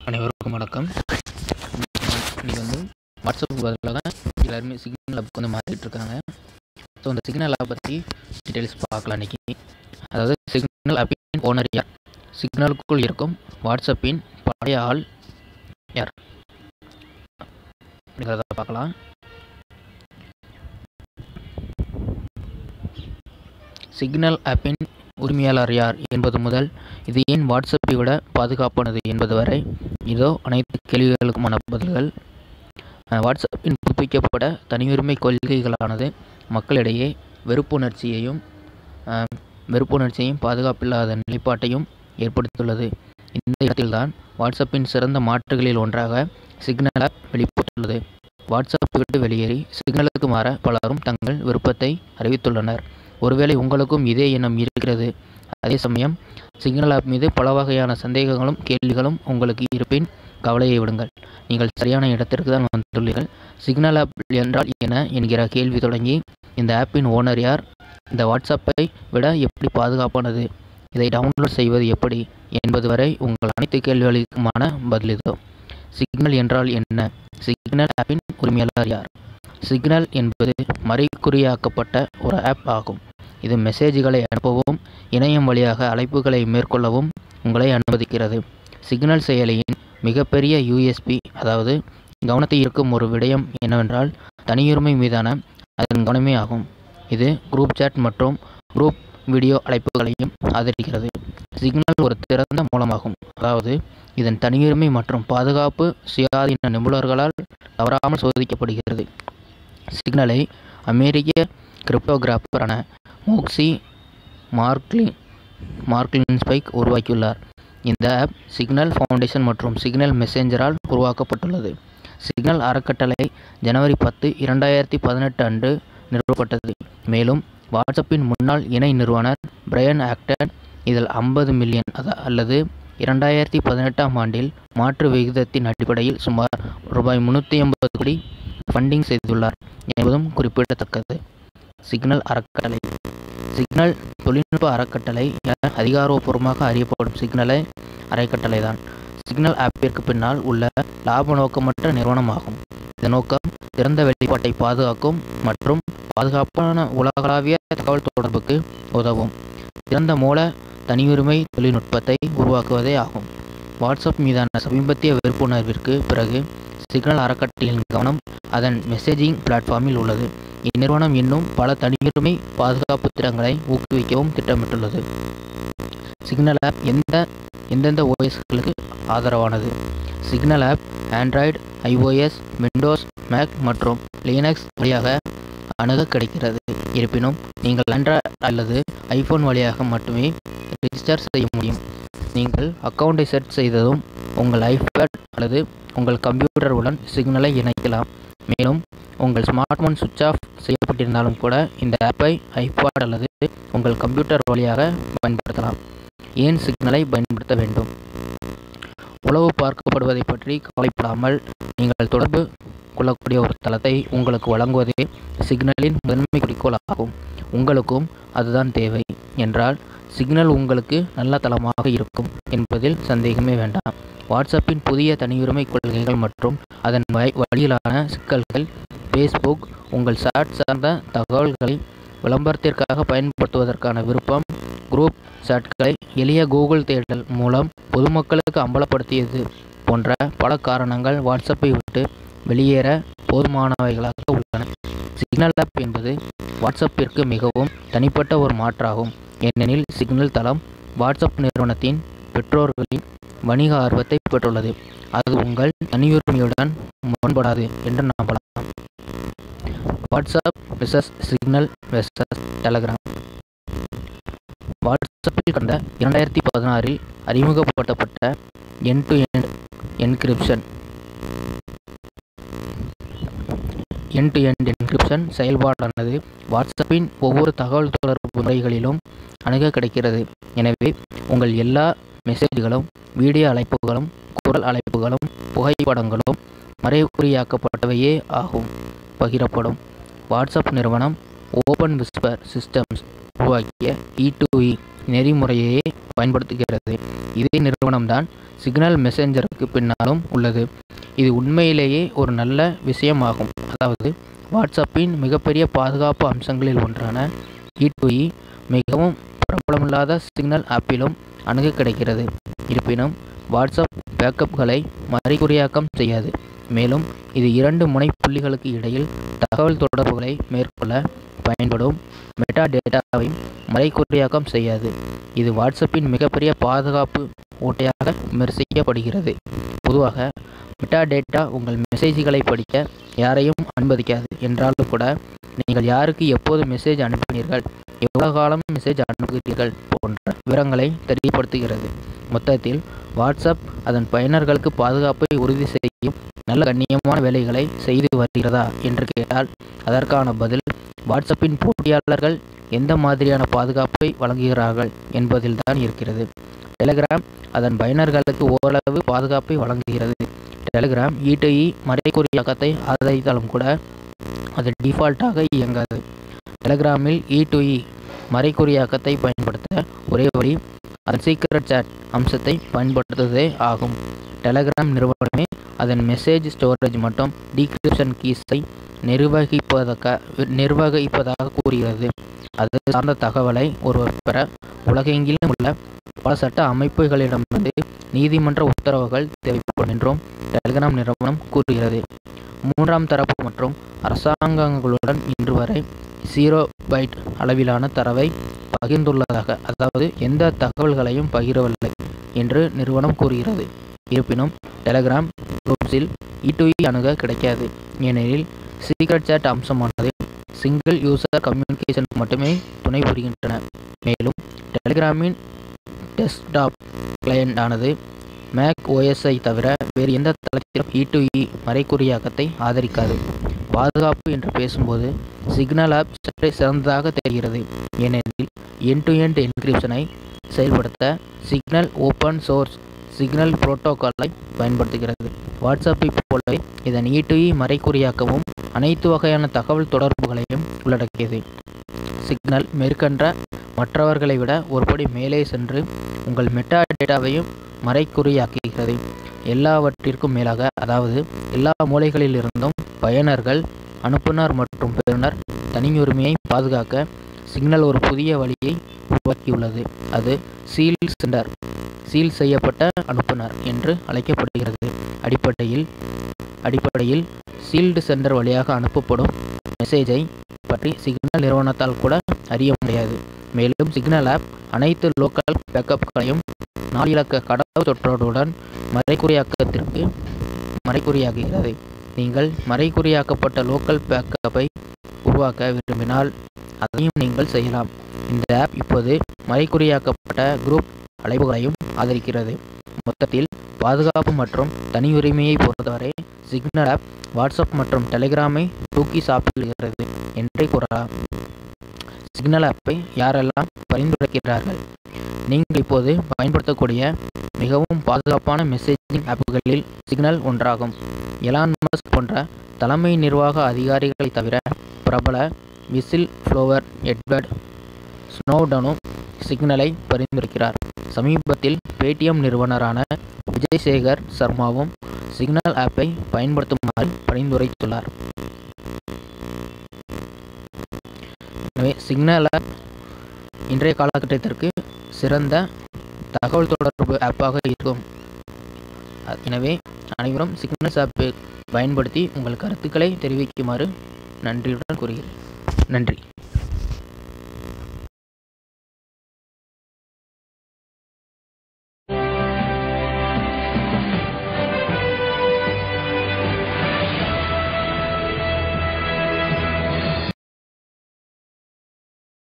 அனைவருக்கும் வணக்கம் இன்றைக்கி வந்து வாட்ஸ்அப் பதிலாக எல்லாருமே சிக்னல் ஆப் வந்து மாறிட்டு இருக்காங்க ஸோ அந்த சிக்னல் ஆப் பற்றி டீட்டெயில்ஸ் பார்க்கலாம் இன்றைக்கி அதாவது சிக்னல் ஆப்பின் ஓனர் யார் சிக்னலுக்குள் இருக்கும் வாட்ஸ்அப்பின் பழைய ஆள் யார் அப்படிங்கிறத பார்க்கலாம் சிக்னல் ஆப்பின் உரிமையாளர் யார் என்பது முதல் இது ஏன் வாட்ஸ்அப்பை விட பாதுகாப்பானது என்பது வரை இதோ அனைத்து கேள்விகளுக்குமான பதில்கள் அஹ், வாட்ஸ்அப்பின் புதுப்பிக்கப்பட்ட தனியுரிமை கொள்கைகளானது மக்களிடையே வெறுப்புணர்ச்சியையும் அஹ், வெறுப்புணர்ச்சியையும் பாதுகாப்பில்லாத நிலைப்பாட்டையும் ஏற்படுத்தியுள்ளது இந்த இடத்தில்தான் வாட்ஸ்அப்பின் சிறந்த மாற்றுகளில் ஒன்றாக சிக்னல் ஆப் வெளிப்பட்டுள்ளது வாட்ஸ்அப்பை விட்டு வெளியேறி சிக்னலுக்கு மாற பலரும் தங்கள் விருப்பத்தை அறிவித்துள்ளனர் ஒருவேளை உங்களுக்கும் இதே எண்ணம் இருக்கிறது அதே சமயம் சிக்னல் ஆப் மீது பல வகையான சந்தேகங்களும் கேள்விகளும் உங்களுக்கு இருப்பின் கவலையை விடுங்கள் நீங்கள் சரியான இடத்திற்கு தான் வந்துள்ளீர்கள் சிக்னல் ஆப் என்றால் என்ன என்கிற கேள்வி தொடங்கி இந்த ஆப்பின் ஓனர் யார் இந்த வாட்ஸ்அப்பை விட எப்படி பாதுகாப்பானது இதை டவுன்லோட் செய்வது எப்படி என்பது வரை உங்கள் அனைத்து கேள்விகளுக்குமான பதில் இதோ சிக்னல் என்றால் என்ன சிக்னல் ஆப்பின் உரிமையாளர் யார் சிக்னல் என்பது மறைகுறியாக்கப்பட்ட ஒரு ஆப் ஆகும் இது மெசேஜ்களை அனுப்பவும் இணையம் வழியாக அழைப்புகளை மேற்கொள்ளவும் உங்களை அனுமதிக்கிறது சிக்னல் செயலியின் மிகப்பெரிய யூஎஸ்பி அதாவது கவனத்தை ஈர்க்கும் ஒரு விடயம் என்னவென்றால் தனியுரிமை மீதான அதன் கவனமே ஆகும் இது குரூப் சாட் மற்றும் குரூப் வீடியோ அழைப்புகளையும் ஆதரிக்கிறது சிக்னல் ஒரு திறந்த மூலமாகும் அதாவது இதன் தனியுரிமை மற்றும் பாதுகாப்பு சுயாதீன நிபுணர்களால் தவறாமல் சோதிக்கப்படுகிறது சிக்னலை அமெரிக்க கிரிப்டோகிராஃபரான மோக்ஸி மார்க்லின் மார்க்லின் ஸ்பைக் உருவாக்கியுள்ளார் இந்த ஆப் சிக்னல் ஃபவுண்டேஷன் மற்றும் சிக்னல் மெசேஞ்சரால் உருவாக்கப்பட்டுள்ளது சிக்னல் அறக்கட்டளை ஜனவரி பத்து இரண்டாயிரத்தி பதினெட்டு அன்று நிறுவப்பட்டது மேலும் வாட்ஸ்அப்பின் முன்னாள் இணை நிறுவனர் பிரையன் ஆக்டன் இதில் ஐம்பது மில்லியன் அத- அல்லது இரண்டாயிரத்தி பதினெட்டாம் ஆண்டில் மாற்று விகிதத்தின் அடிப்படையில் சுமார் ரூபாய் முந்நூற்றி ஐம்பது கோடி ஃபண்டிங் செய்துள்ளார் என்பதும் குறிப்பிடத்தக்கது சிக்னல் அறக்கட்டளை சிக்னல் தொழில்நுட்ப அறக்கட்டளை என அதிகாரப்பூர்வமாக அறியப்படும் சிக்னலை அறக்கட்டளை தான் சிக்னல் ஆப்பிற்கு பின்னால் உள்ள லாப நோக்கமற்ற நிறுவனமாகும் இந்த நோக்கம் திறந்த வெளிப்பாட்டை பாதுகாக்கும் மற்றும் பாதுகாப்பான உலகளாவிய தகவல் தொடர்புக்கு உதவும் திறந்த மூல தனியுரிமை தொழில்நுட்பத்தை உருவாக்குவதே ஆகும் வாட்ஸ்அப் மீதான சமீபத்திய வெறுப்புணர்விற்கு பிறகு சிக்னல் அறக்கட்டளையின் கவனம் அதன் மெசேஜிங் பிளாட்ஃபார்மில் உள்ளது இந்நிறுவனம் இன்னும் பல தனியுரிமை பாதுகாப்பு திட்டங்களை ஊக்குவிக்கவும் திட்டமிட்டுள்ளது சிக்னல் ஆப் எந்த எந்தெந்த ஓஎஸ்களுக்கு ஆதரவானது Signal app Android iOS Windows Mac மற்றும் லினக்ஸ் வழியாக அணுக கிடைக்கிறது இருப்பினும் நீங்கள் ஆண்ட்ராய்டு அல்லது ஐஃபோன் வழியாக மட்டுமே ரெஜிஸ்டர் செய்ய முடியும் நீங்கள் அக்கவுண்டை செட் செய்ததும் உங்கள் ஐபேட் அல்லது உங்கள் கம்ப்யூட்டருடன் சிக்னலை இணைக்கலாம் மேலும் உங்கள் ஸ்மார்ட் போன் சுவிட்ச் ஆஃப் செய்யப்பட்டிருந்தாலும் கூட இந்த ஆப்பை ஐபாட் அல்லது உங்கள் கம்ப்யூட்டர் வழியாக பயன்படுத்தலாம் ஏன் சிக்னலை பயன்படுத்த வேண்டும் உளவு பார்க்கப்படுவதை பற்றி கவலைப்படாமல் நீங்கள் தொடர்பு கொள்ளக்கூடிய ஒரு தளத்தை உங்களுக்கு வழங்குவதே சிக்னலின் முதன்மை குறிக்கோள் ஆகும் உங்களுக்கும் அதுதான் தேவை என்றால் சிக்னல் உங்களுக்கு நல்ல தளமாக இருக்கும் என்பதில் சந்தேகமே வேண்டாம் வாட்ஸ்அப்பின் புதிய தனியுரிமை கொள்கைகள் மற்றும் அதன் வ- வழியிலான சிக்கல்கள் ஃபேஸ்புக் உங்கள் சாட் சார்ந்த தகவல்களை விளம்பரத்திற்காக பயன்படுத்துவதற்கான விருப்பம் குரூப் சாட்களை எளிய கூகுள் தேடல் மூலம் பொதுமக்களுக்கு அம்பலப்படுத்தியது போன்ற பல காரணங்கள் வாட்ஸ்அப்பை விட்டு வெளியேற போதுமானவைகளாக உள்ளன சிக்னல் ஆப் என்பது வாட்ஸ்அப்பிற்கு மிகவும் தனிப்பட்ட ஒரு மாற்றாகும் ஏனெனில் சிக்னல் தளம் வாட்ஸ்அப் நிறுவனத்தின் பெற்றோர்களின் வணிக ஆர்வத்தை பெற்றுள்ளது அது உங்கள் தனியுரிமையுடன் முரண்படாது என்று நம்பலாம் WhatsApp versus Signal versus Telegram வாட்ஸ்அப்பில் கடந்த இரண்டாயிரத்தி பதினாறில் அறிமுகப்படுத்தப்பட்ட end to end encryption end to end encryption செயல்பாடானது வாட்ஸ்அப்பின் ஒவ்வொரு தகவல் தொடர்பு முறைகளிலும் அணுக கிடைக்கிறது எனவே உங்கள் எல்லா மெசேஜ்களும் வீடியோ அழைப்புகளும் குரல் அழைப்புகளும் புகைப்படங்களும் மறைகுறியாக்கப்பட்டவையே ஆகும் பகிரப்படும் வாட்ஸ்அப் நிறுவனம் ஓப்பன் விஸ்பர் சிஸ்டம்ஸ் உருவாக்கிய இ டு இ நெறிமுறையையே பயன்படுத்துகிறது இதே நிறுவனம்தான் சிக்னல் மெசஞ்சருக்கு பின்னாலும் உள்ளது இது உண்மையிலேயே ஒரு நல்ல விஷயமாகும் அதாவது வாட்ஸ்அப்பின் மிகப்பெரிய பாதுகாப்பு அம்சங்களில் ஒன்றான இ டு இ மிகவும் பிரபலமில்லாத சிக்னல் ஆப்பிலும் அணுக கிடைக்கிறது இருப்பினும் வாட்ஸ்அப் பேக்கப்களை மறைகுறியாக்கம் செய்யாது மேலும் இது இரண்டு முனைப்புள்ளிகளுக்கு இடையில் தகவல் தொடர்புகளை மேற்கொள்ள பயன்படும் மெட்டா டேட்டாவை மறைகுறியாக்கம் செய்யாது இது வாட்ஸ்அப்பின் மிகப்பெரிய பாதுகாப்பு ஓட்டையாக விமர்சிக்கப்படுகிறது பொதுவாக மெட்டா டேட்டா உங்கள் மெசேஜ்களை படிக்க யாரையும் அனுமதிக்காது என்றாலும் கூட நீங்கள் யாருக்கு எப்போது மெசேஜ் அனுப்பினீர்கள் எவ்வளவு காலம் மெசேஜ் அனுப்புகிறீர்கள் போன்ற விவரங்களை தெரியப்படுத்துகிறது மொத்தத்தில் வாட்ஸ்அப் அதன் பயனர்களுக்கு பாதுகாப்பை உறுதி செய்யும் நல்ல கண்ணியமான வேலைகளை செய்து வருகிறதா என்று கேட்டால் அதற்கான பதில் வாட்ஸ்அப்பின் போட்டியாளர்கள் எந்த மாதிரியான பாதுகாப்பை வழங்குகிறார்கள் என்பதில்தான் இருக்கிறது டெலிகிராம் அதன் பயனர்களுக்கு ஓரளவு பாதுகாப்பை வழங்குகிறது டெலிகிராம் இ டு இ மறைகுறியாக்கத்தை ஆதரித்தாலும் கூட அது டிஃபால்ட்டாக இயங்காது டெலிகிராமில் இ டு இ மறைகுறியாக்கத்தை பயன்படுத்த ஒரே வழி அதன் சீக்கிரட் சாட் அம்சத்தை பயன்படுத்துவதே ஆகும் டெலிகிராம் நிறுவனமே அதன் மெசேஜ் ஸ்டோரேஜ் மற்றும் டீக்ரிப்ஷன் கீஸை நிர்வகிப்பதாக நிர்வகிப்பதாக கூறுகிறது அது சார்ந்த தகவலை ஒருவர் பெற உலகெங்கிலும் உள்ள பல சட்ட அமைப்புகளிடமிருந்து நீதிமன்ற உத்தரவுகள் தேவைப்படும் என்றும் டெலிகிராம் நிறுவனம் கூறுகிறது மூன்றாம் தரப்பு மற்றும் அரசாங்கங்களுடன் இன்று வரை ஜீரோ பைட் அளவிலான தரவை பகிர்ந்துள்ளதாக அதாவது எந்த தகவல்களையும் பகிரவில்லை என்று நிறுவனம் கூறுகிறது இருப்பினும் டெலிகிராம் குரூப்ஸில் இ டு இ அணுக கிடைக்காது ஏனெனில் சீக்ரெட் சேட் அம்சமானது சிங்கிள் யூசர் கம்யூனிகேஷன் மட்டுமே துணை புரிகின்றன மேலும் டெலிகிராமின் டெஸ்க்டாப் கிளையண்ட் ஆனது மேக் ஓஎஸ்ஐ தவிர வேறு எந்த தளத்திலும் இ டு இ மறைகுறியாக்கத்தை ஆதரிக்காது பாதுகாப்பு என்று பேசும்போது சிக்னல் ஆப் சற்றே சிறந்ததாக தெரிகிறது ஏனெனில் என் டு எண்ட் என்கிரிப்ஷனை செயல்படுத்த சிக்னல் ஓப்பன் சோர்ஸ் சிக்னல் புரோட்டோகாலை பயன்படுத்துகிறது வாட்ஸ்அப்பை போலவே இதன் இ டு இ மறைகுறியாக்கவும் அனைத்து வகையான தகவல் தொடர்புகளையும் உள்ளடக்கியது சிக்னல் மேற்கண்ட மற்றவர்களை விட ஒருபடி மேலே சென்று உங்கள் மெட்டா டேட்டாவையும் மறைக்குறியாக்குகிறது எல்லாவற்றிற்கும் மேலாக அதாவது எல்லா மூலைகளிலிருந்தும் பயனர்கள் அனுப்புனர் மற்றும் பெறுநர் தனியுரிமையை பாதுகாக்க சிக்னல் ஒரு புதிய வழியை உருவாக்கியுள்ளது அது சீல் சென்டர் சீல் செய்யப்பட்ட அனுப்புனர் என்று அழைக்கப்படுகிறது அடிப்படையில் அடிப்படையில் சீல்டு சென்டர் வழியாக அனுப்பப்படும் மெசேஜை பற்றி சிக்னல் நிறுவனத்தால் கூட அறிய முடியாது மேலும் சிக்னல் ஆப் அனைத்து லோக்கல் பேக்கப்களையும் நாலிலக்க கடவு தொற்றோடுடன் மறைகுறியாக்கத்திற்கு மறைகுறியாக்குகிறது நீங்கள் மறைகுறியாக்கப்பட்ட லோக்கல் பேக்கப்பை உருவாக்க விரும்பினால் அதையும் நீங்கள் செய்யலாம் இந்த ஆப் இப்போது மறைகுறியாக்கப்பட்ட குரூப் அழைப்புகளையும் ஆதரிக்கிறது மொத்தத்தில் பாதுகாப்பு மற்றும் தனியுரிமையை பொறுத்தவரை சிக்னல் ஆப் வாட்ஸ்அப் மற்றும் டெலிகிராமை தூக்கி சாப்பிடுகிறது என்றே கூறலாம் சிக்னல் ஆப்பை யாரெல்லாம் பரிந்துரைக்கிறார்கள் நீங்கள் இப்போது பயன்படுத்தக்கூடிய மிகவும் பாதுகாப்பான மெசேஜிங் ஆப்புகளில் சிக்னல் ஒன்றாகும் எலான் மஸ்க் போன்ற தலைமை நிர்வாக அதிகாரிகளை தவிர பிரபல விசில் ஃப்ளோவர் எட்வர்ட் ஸ்னோடனும் சிக்னலை பரிந்துரைக்கிறார் சமீபத்தில் பேடிஎம் நிறுவனரான விஜய் சேகர் சர்மாவும் சிக்னல் ஆப்பை பயன்படுத்துமாறு பரிந்துரைத்துள்ளார் எனவே சிக்னல் ஆப் இன்றைய காலகட்டத்திற்கு சிறந்த தகவல் தொடர்பு ஆப்பாக இருக்கும் எனவே அனைவரும் சிக்னல்ஸ் ஆப்பை பயன்படுத்தி உங்கள் கருத்துக்களை தெரிவிக்குமாறு நன்றியுடன் கூறுகிறேன் நன்றி